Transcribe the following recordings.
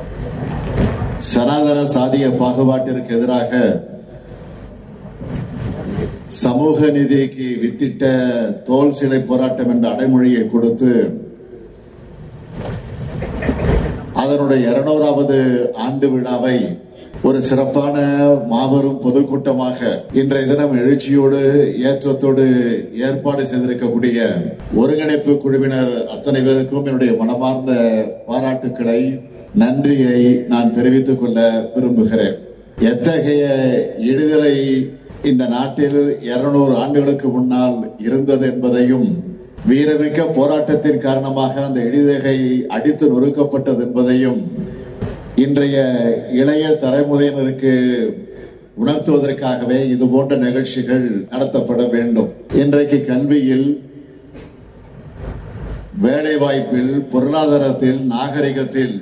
சனாதன சாதிய பாகுபாட்டிற்கு எதிராக சமூக நீதிக்கு வித்திட்ட தோல் சிலை போராட்டம் என்ற அடைமொழியை கொடுத்து அதனுடைய இருநூறாவது ஆண்டு விழாவை ஒரு சிறப்பான மாபெரும் பொதுக்கூட்டமாக இன்றைய தினம் எழுச்சியோடு ஏற்றத்தோடு ஏற்பாடு செய்திருக்கக்கூடிய ஒருங்கிணைப்பு குழுவினர் அத்தனை பேருக்கும் என்னுடைய மனமார்ந்த பாராட்டுக்களை நன்றியை நான் தெரிவித்துக் கொள்ள விரும்புகிறேன் எத்தகைய இடுதலை இந்த நாட்டில் இருநூறு ஆண்டுகளுக்கு முன்னால் இருந்தது என்பதையும் வீரமிக்க போராட்டத்தின் காரணமாக அந்த இடிதகை அடித்து நொறுக்கப்பட்டது என்பதையும் இன்றைய இளைய தலைமுறையினருக்கு உணர்த்துவதற்காகவே இது போன்ற நிகழ்ச்சிகள் நடத்தப்பட வேண்டும் இன்றைக்கு கல்வியில் வேலை வாய்ப்பில் பொருளாதாரத்தில் நாகரிகத்தில்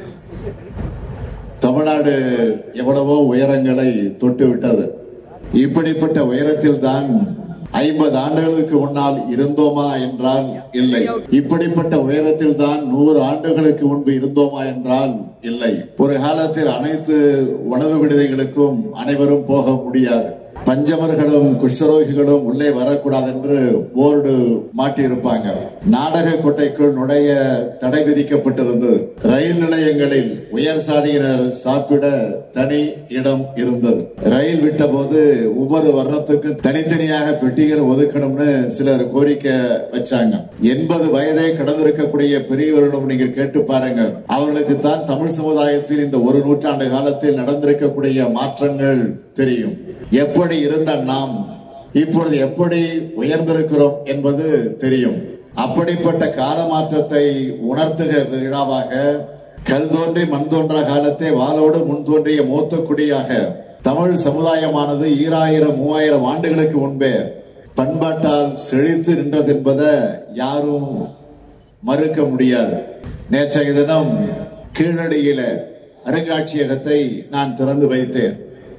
தமிழ்நாடு எவ்வளவோ உயரங்களை தொட்டுவிட்டது இப்படிப்பட்ட உயரத்தில் தான் ஐம்பது ஆண்டுகளுக்கு முன்னால் இருந்தோமா என்றால் இல்லை இப்படிப்பட்ட உயரத்தில் தான் நூறு ஆண்டுகளுக்கு முன்பு இருந்தோமா என்றால் இல்லை ஒரு காலத்தில் அனைத்து உணவு விடுதிகளுக்கும் அனைவரும் போக முடியாது பஞ்சமர்களும் குஷ்டரோகிகளும் உள்ளே வரக்கூடாது என்று போர்டு மாட்டியிருப்பாங்க நாடக கொட்டைக்குள் நுழைய தடை விதிக்கப்பட்டிருந்தது ரயில் நிலையங்களில் உயர் சாதியினர் சாப்பிட தனி இடம் இருந்தது ரயில் விட்ட போது ஒவ்வொரு வர்ணத்துக்கும் தனித்தனியாக பெட்டிகள் ஒதுக்கணும்னு சிலர் கோரிக்கை வச்சாங்க எண்பது வயதை கடந்திருக்கக்கூடிய பெரியவரிடம் நீங்கள் கேட்டு பாருங்க அவர்களுக்கு தான் தமிழ் சமுதாயத்தில் இந்த ஒரு நூற்றாண்டு காலத்தில் நடந்திருக்கக்கூடிய மாற்றங்கள் தெரியும் எப்படி இருந்த நாம் இப்பொழுது எப்படி உயர்ந்திருக்கிறோம் என்பது தெரியும் அப்படிப்பட்ட கால மாற்றத்தை உணர்த்துகிற விழாவாக கல் தோன்றி மண் தோன்ற காலத்தை வாளோடு முன் தோன்றிய மூத்த குடியாக தமிழ் சமுதாயமானது ஈராயிரம் மூவாயிரம் ஆண்டுகளுக்கு முன்பே பண்பாட்டால் செழித்து நின்றது என்பதை யாரும் மறுக்க முடியாது நேற்றைய தினம் கீழடியில அருங்காட்சியகத்தை நான் திறந்து வைத்தேன்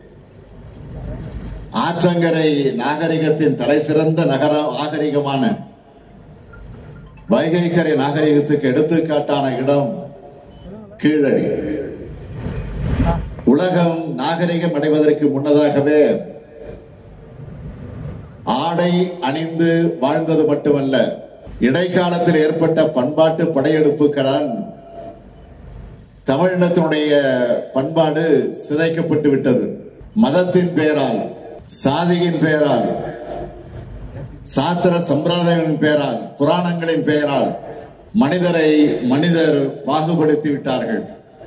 ஆற்றங்கரை நாகரிகத்தின் தலை சிறந்த நகர நாகரிகமான வைகைக்கரை நாகரிகத்துக்கு எடுத்துக்காட்டான இடம் கீழடி உலகம் நாகரிகம் அடைவதற்கு முன்னதாகவே ஆடை அணிந்து வாழ்ந்தது மட்டுமல்ல இடைக்காலத்தில் ஏற்பட்ட பண்பாட்டு படையெடுப்புகளால் தமிழினத்தினுடைய பண்பாடு சிதைக்கப்பட்டு விட்டது மதத்தின் பெயரால் சாதியின் பெயரால் சாத்திர சம்பிரதாயங்களின் பெயரால் புராணங்களின் பெயரால் மனிதரை மனிதர் பாகுபடுத்தி விட்டார்கள்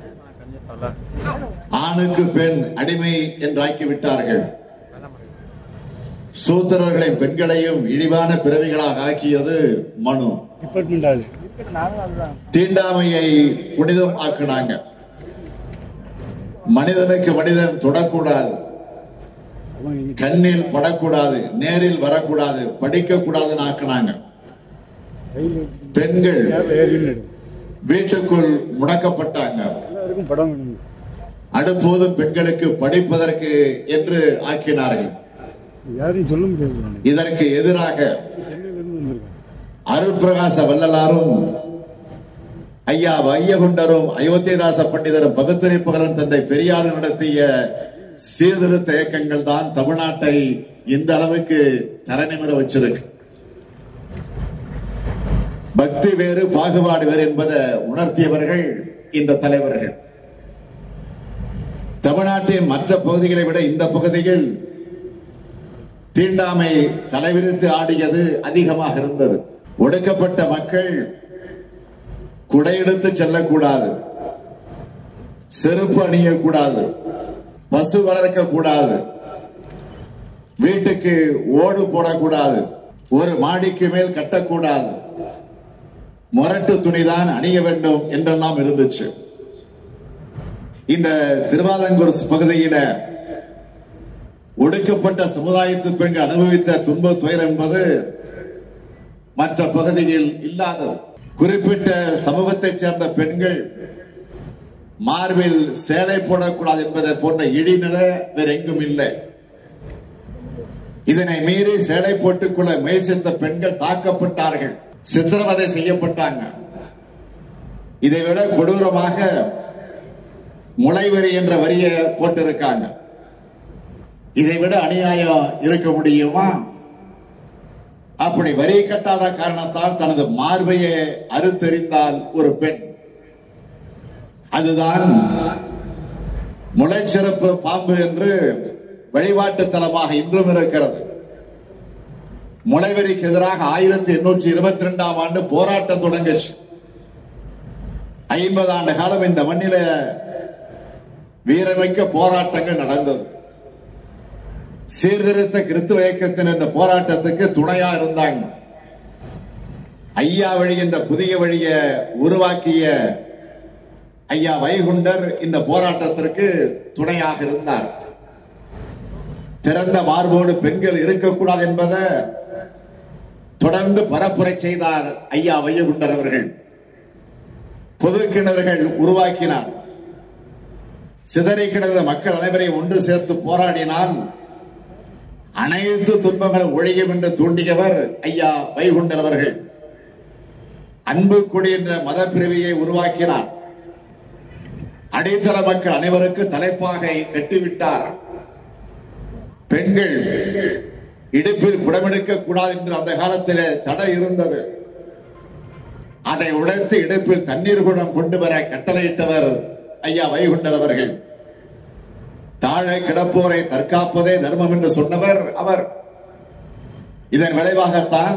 ஆணுக்கு பெண் அடிமை என்றாக்கி விட்டார்கள் சூத்திரர்களையும் பெண்களையும் இழிவான பிறவிகளாக ஆக்கியது மனு டிபார்ட்மெண்ட் ஆளு தீண்டாமையை புனிதம் ஆக்குனாங்க மனிதனுக்கு மனிதன் தொடக்கூடாது அவன் இன்னைக்கு கண்ணில் படக்கூடாது நேரில் வரக்கூடாது படிக்க கூடாதுன்னு ஆக்குனாங்க ரயில் பெண்கள் கேப்ல ஏறின்னு வீட்டுக்குள் முடக்கப்பட்டாங்க எல்லாருக்கும் படம் வேணும் அடுப்போதும் பெண்களுக்கு படிப்பதற்கு என்று ஆக்கினார்கள் யாரையும் சொல்ல முடியாது நானு. இதற்கு எதிராக சென்னையில இருந்து வந்திருக்கேன் அருட்பிரகாச வள்ளலாரும் ஐயா வையகுண்டரும் அயோத்தியதாச பண்டிதரும் பகுத்தறிப்புகரன் தந்தை பெரியார் நடத்திய சீர்திருத்த இயக்கங்கள் தான் தமிழ்நாட்டை இந்த அளவுக்கு தலைநிமிர வச்சிருக்கு பக்தி வேறு பாகுபாடு வேறு என்பதை உணர்த்தியவர்கள் இந்த தலைவர்கள் தமிழ்நாட்டின் மற்ற பகுதிகளை விட இந்த பகுதியில் தீண்டாமை தலைவிரித்து ஆடியது அதிகமாக இருந்தது ஒடுக்கப்பட்ட மக்கள் குடையெடுத்து செல்லக்கூடாது செருப்பு அணியக்கூடாது பசு வளர்க்க கூடாது வீட்டுக்கு ஓடு போடக்கூடாது ஒரு மாடிக்கு மேல் கட்டக்கூடாது முரட்டு துணிதான் அணிய வேண்டும் என்றெல்லாம் இருந்துச்சு இந்த திருவாலங்கூர் பகுதியில ஒடுக்கப்பட்ட சமுதாயத்து பெண்கள் அனுபவித்த துன்ப துயரம் என்பது மற்ற பகுதியில் இல்லாதது குறிப்பிட்ட சமூகத்தைச் சேர்ந்த பெண்கள் மார்பில் சேலை போடக்கூடாது என்பதை போன்ற இடிநிலை வேற எங்கும் இல்லை இதனை மீறி சேலை போட்டுக்கொள்ள முயற்சித்த பெண்கள் தாக்கப்பட்டார்கள் சித்திரவதை செய்யப்பட்டாங்க இதை விட கொடூரமாக முளை வரி என்ற வரியை போட்டிருக்காங்க இதை விட அநியாயம் இருக்க முடியுமா அப்படி வரி கட்டாத காரணத்தால் தனது மார்பையை அறுத்தெறிந்தால் ஒரு பெண் அதுதான் முளைச்சிறப்பு பாம்பு என்று வழிபாட்டு தலமாக இன்றும் இருக்கிறது முளைவரிக்கு எதிராக ஆயிரத்தி எண்ணூற்றி இருபத்தி ரெண்டாம் ஆண்டு போராட்டம் தொடங்குச்சு ஐம்பது ஆண்டு காலம் இந்த மண்ணில வீரமிக்க போராட்டங்கள் நடந்தது சீர்திருத்த கிறித்துவ இயக்கத்தின் இந்த போராட்டத்துக்கு துணையா இருந்தாங்க ஐயா வழி இந்த புதிய வழியை உருவாக்கிய ஐயா வைகுண்டர் இந்த போராட்டத்திற்கு துணையாக இருந்தார் திறந்த மார்போடு பெண்கள் இருக்கக்கூடாது என்பதை தொடர்ந்து பரப்புரை செய்தார் ஐயா வைகுண்டர் அவர்கள் பொது கிணறுகள் உருவாக்கினார் சிதறி கிடந்த மக்கள் அனைவரையும் ஒன்று சேர்த்து போராடினால் அனைத்து துன்பங்களும் ஒழியும் என்று தூண்டியவர் ஐயா வைகுண்டர் அவர்கள் அன்பு கொடி என்ற மத பிரிவியை உருவாக்கினார் அடித்தள மக்கள் அனைவருக்கும் தலைப்பாகை கட்டிவிட்டார் பெண்கள் இடுப்பில் குடமெடுக்க கூடாது என்று அந்த காலத்தில் தடை இருந்தது அதை உடைத்து இடுப்பில் தண்ணீர் குடம் கொண்டு வர கட்டளையிட்டவர் ஐயா வைகுண்டர் அவர்கள் தாழே கிடப்போரை தற்காப்பதே தர்மம் என்று சொன்னவர் அவர் இதன் விளைவாகத்தான்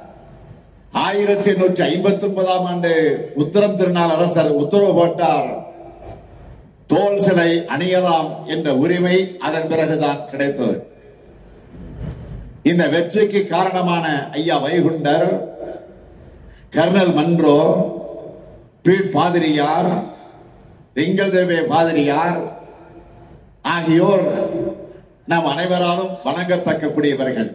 ஆயிரத்தி எண்ணூற்றி ஐம்பத்தி ஒன்பதாம் ஆண்டு உத்தரம் திருநாள் அரசர் உத்தரவு போட்டார் தோல் சிலை அணியலாம் என்ற உரிமை அதன் பிறகுதான் கிடைத்தது இந்த வெற்றிக்கு காரணமான ஐயா வைகுண்டர் கர்னல் மன்றோ பி பாதிரியார் ரிங்கல் தேவே பாதிரியார் ஆகியோர் நம் அனைவராலும் வணங்கத்தக்கக்கூடியவர்கள்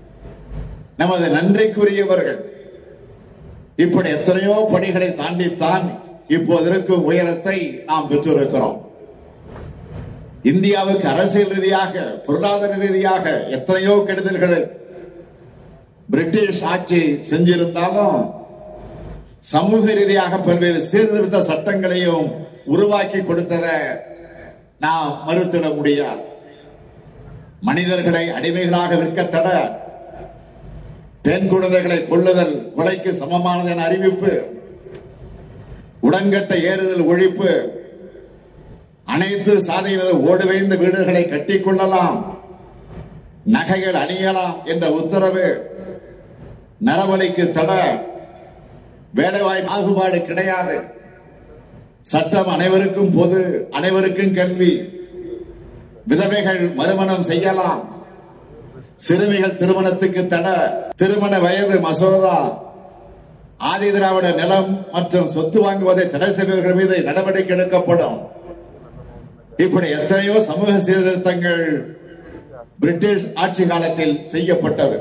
நமது நன்றிக்குரியவர்கள் இப்படி எத்தனையோ பணிகளை தாண்டித்தான் இப்போது இருக்கும் உயரத்தை நாம் பெற்றிருக்கிறோம் இந்தியாவுக்கு அரசியல் ரீதியாக பொருளாதார ரீதியாக எத்தனையோ கெடுதல்கள் பிரிட்டிஷ் ஆட்சி செஞ்சிருந்தாலும் சமூக ரீதியாக பல்வேறு சீர்திருத்த சட்டங்களையும் உருவாக்கி கொடுத்ததை நாம் மறுத்திட முடியாது மனிதர்களை அடிமைகளாக விற்க தட பெண் குழந்தைகளை கொள்ளுதல் கொலைக்கு சமமானது என அறிவிப்பு உடன்கட்ட ஏறுதல் ஒழிப்பு அனைத்து சாதியினர் ஓடுவைந்த வீடுகளை கட்டிக் கொள்ளலாம் நகைகள் அணியலாம் என்ற உத்தரவு நரவழிக்கு தட வேலைவாய்ப்பு பாகுபாடு கிடையாது சட்டம் அனைவருக்கும் பொது அனைவருக்கும் கல்வி விதவைகள் மறுமணம் செய்யலாம் சிறுமிகள் திருமணத்துக்கு தட திருமண வயது மசோதா ஆதி திராவிட நிலம் மற்றும் சொத்து வாங்குவதை தடை செய்பவர்கள் மீது நடவடிக்கை எடுக்கப்படும் இப்படி எத்தனையோ சமூக சீர்திருத்தங்கள் பிரிட்டிஷ் ஆட்சி காலத்தில் செய்யப்பட்டது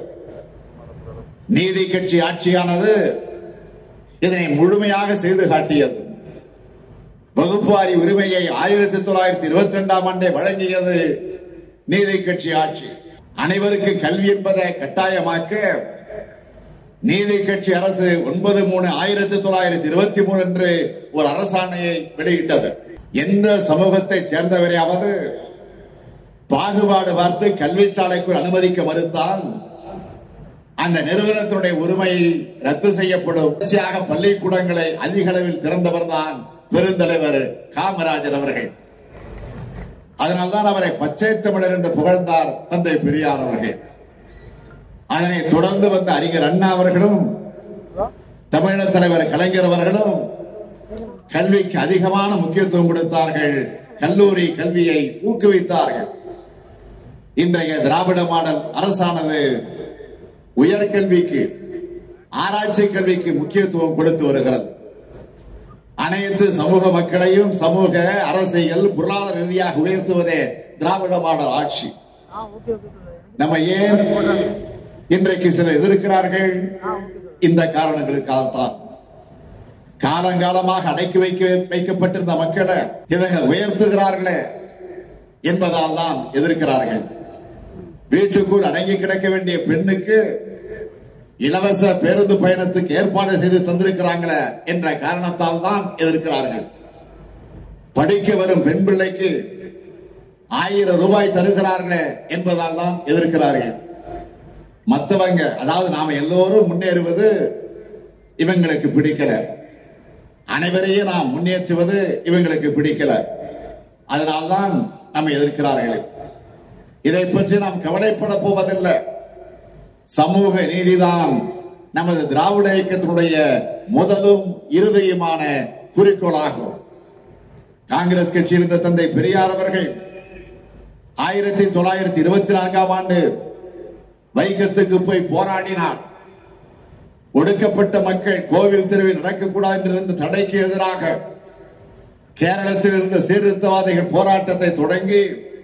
நீதி கட்சி ஆட்சியானது இதனை முழுமையாக செய்து காட்டியது வகுப்புவாரி உரிமையை ஆயிரத்தி தொள்ளாயிரத்தி இருபத்தி ரெண்டாம் ஆண்டே வழங்கியது நீதி கட்சி ஆட்சி அனைவருக்கு கல்வி என்பதை கட்டாயமாக்க நீதி கட்சி அரசு ஒன்பது மூணு ஆயிரத்தி தொள்ளாயிரத்தி இருபத்தி மூணு என்று ஒரு அரசாணையை வெளியிட்டது எந்த சமூகத்தை சேர்ந்தவரையாவது பாகுபாடு பார்த்து கல்வி சாலைக்குள் அனுமதிக்க மறுத்தால் அந்த நிறுவனத்தினுடைய உரிமை ரத்து செய்யப்படும் தொடர்ச்சியாக பள்ளிக்கூடங்களை அதிக அளவில் திறந்தவர் தான் பெருந்தலைவர் காமராஜர் அவர்கள் அதனால்தான் அவரை பச்சை தமிழர் என்று புகழ்ந்தார் தந்தை பெரியார் அவர்கள் அதனை தொடர்ந்து வந்த அறிஞர் அண்ணா அவர்களும் தமிழக தலைவர் கலைஞர் அவர்களும் கல்விக்கு அதிகமான முக்கியத்துவம் கொடுத்தார்கள் கல்லூரி கல்வியை ஊக்குவித்தார்கள் இன்றைய திராவிட மாடல் அரசானது உயர்கல்விக்கு ஆராய்ச்சி கல்விக்கு முக்கியத்துவம் கொடுத்து வருகிறது அனைத்து சமூக மக்களையும் சமூக அரசியல் பொருளாதார ரீதியாக உயர்த்துவதே திராவிட மாடல் ஆட்சி நம்ம ஏன் இன்றைக்கு சிலர் எதிர்க்கிறார்கள் இந்த காரணங்களுக்காகத்தான் காலங்காலமாக அடக்கி வைக்க வைக்கப்பட்டிருந்த மக்களை இவங்க உயர்த்துகிறார்களே என்பதால் தான் எதிர்க்கிறார்கள் வீட்டுக்குள் அடங்கி கிடக்க வேண்டிய பெண்ணுக்கு இலவச பேருந்து பயணத்துக்கு ஏற்பாடு செய்து தந்திருக்கிறாங்களே என்ற காரணத்தால் தான் எதிர்க்கிறார்கள் படிக்க வரும் பெண் பிள்ளைக்கு ஆயிரம் ரூபாய் தருகிறார்களே என்பதால் தான் எதிர்க்கிறார்கள் மத்தவங்க அதாவது நாம எல்லோரும் முன்னேறுவது இவங்களுக்கு பிடிக்கல அனைவரையும் நாம் முன்னேற்றுவது இவங்களுக்கு பிடிக்கல அதனால்தான் நம்ம எதிர்க்கிறார்கள் இதை பற்றி நாம் கவலைப்பட போவதில்லை சமூக நீதிதான் நமது திராவிட இயக்கத்தினுடைய முதலும் இறுதியுமான குறிக்கோளாகும் காங்கிரஸ் கட்சியில் இருந்த தந்தை பெரியார் அவர்கள் ஆயிரத்தி தொள்ளாயிரத்தி இருபத்தி நான்காம் ஆண்டு வைக்கத்துக்கு போய் போராடினார் ஒடுக்கப்பட்ட மக்கள் கோவில் தெருவில் நடக்கக்கூடாது என்று இருந்த தடைக்கு எதிராக கேரளத்தில் இருந்த சீர்திருத்தவாதிகள் போராட்டத்தை தொடங்கி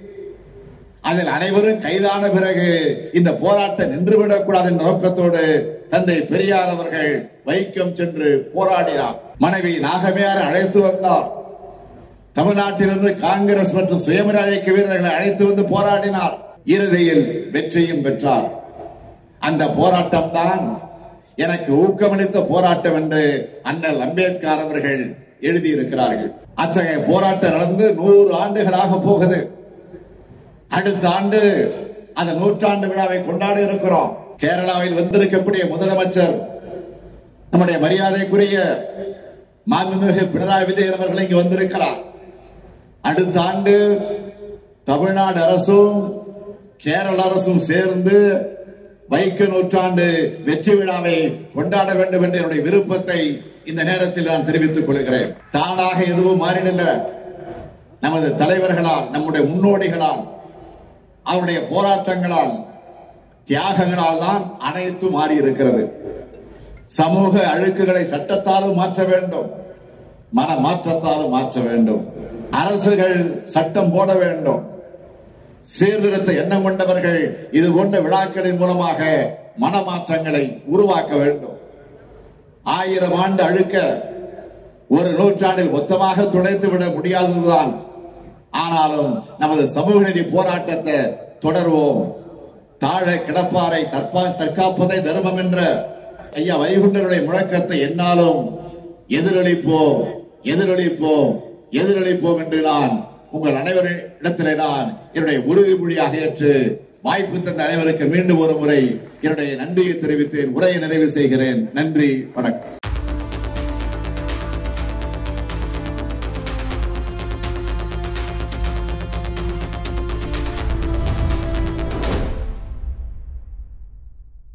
அதில் அனைவரும் கைதான பிறகு இந்த போராட்டம் நின்றுவிடக்கூடாது என்ற நோக்கத்தோடு தந்தை பெரியார் அவர்கள் வைக்கம் சென்று போராடினார் மனைவி நாகமையார் அழைத்து வந்தார் தமிழ்நாட்டிலிருந்து காங்கிரஸ் மற்றும் சுயமரியாதை இயக்க வீரர்களை அழைத்து வந்து போராடினார் இறுதியில் வெற்றியும் பெற்றார் அந்த போராட்டம் தான் எனக்கு ஊக்கமளித்த போராட்டம் என்று அண்ணல் அம்பேத்கர் அவர்கள் எழுதியிருக்கிறார்கள் அத்தகைய போராட்டம் நடந்து நூறு ஆண்டுகளாக போகுது அடுத்த ஆண்டு அந்த நூற்றாண்டு விழாவை கொண்டாட இருக்கிறோம் கேரளாவில் வந்திருக்கக்கூடிய முதலமைச்சர் நம்முடைய மரியாதைக்குரிய மாண்புமிகு பினராயி விஜயன் அவர்கள் இங்கு வந்திருக்கிறார் அடுத்த ஆண்டு தமிழ்நாடு அரசும் கேரள அரசும் சேர்ந்து வைக்க நூற்றாண்டு வெற்றி விழாவை கொண்டாட வேண்டும் என்ற என்னுடைய விருப்பத்தை இந்த நேரத்தில் நான் தெரிவித்துக் கொள்கிறேன் தானாக எதுவும் மாறிடல நமது தலைவர்களால் நம்முடைய முன்னோடிகளால் அவருடைய போராட்டங்களால் தியாகங்களால் தான் அனைத்து மாறி இருக்கிறது சமூக அழுக்குகளை சட்டத்தாலும் மாற்ற வேண்டும் மன மாற்றத்தாலும் மாற்ற வேண்டும் அரசுகள் சட்டம் போட வேண்டும் சீர்திருத்த எண்ணம் கொண்டவர்கள் இது போன்ற விழாக்களின் மூலமாக மனமாற்றங்களை உருவாக்க வேண்டும் ஆயிரம் ஆண்டு அழுக்க ஒரு நூற்றாண்டில் மொத்தமாக துடைத்து விட முடியாததுதான் ஆனாலும் நமது சமூக நீதி போராட்டத்தை தொடர்வோம் தாழ கிடப்பாரை தற்பா தற்காப்பதை தர்மம் என்ற ஐயா வைகுண்டருடைய முழக்கத்தை என்னாலும் எதிரொலிப்போம் எதிரொலிப்போம் எதிரொலிப்போம் என்று நான் உங்கள் அனைவரிடத்திலே நான் என்னுடைய உறுதிமொழியாக ஏற்று வாய்ப்பு தந்த அனைவருக்கு மீண்டும் ஒரு முறை என்னுடைய நன்றியை தெரிவித்து என் உரையை நிறைவு செய்கிறேன் நன்றி வணக்கம்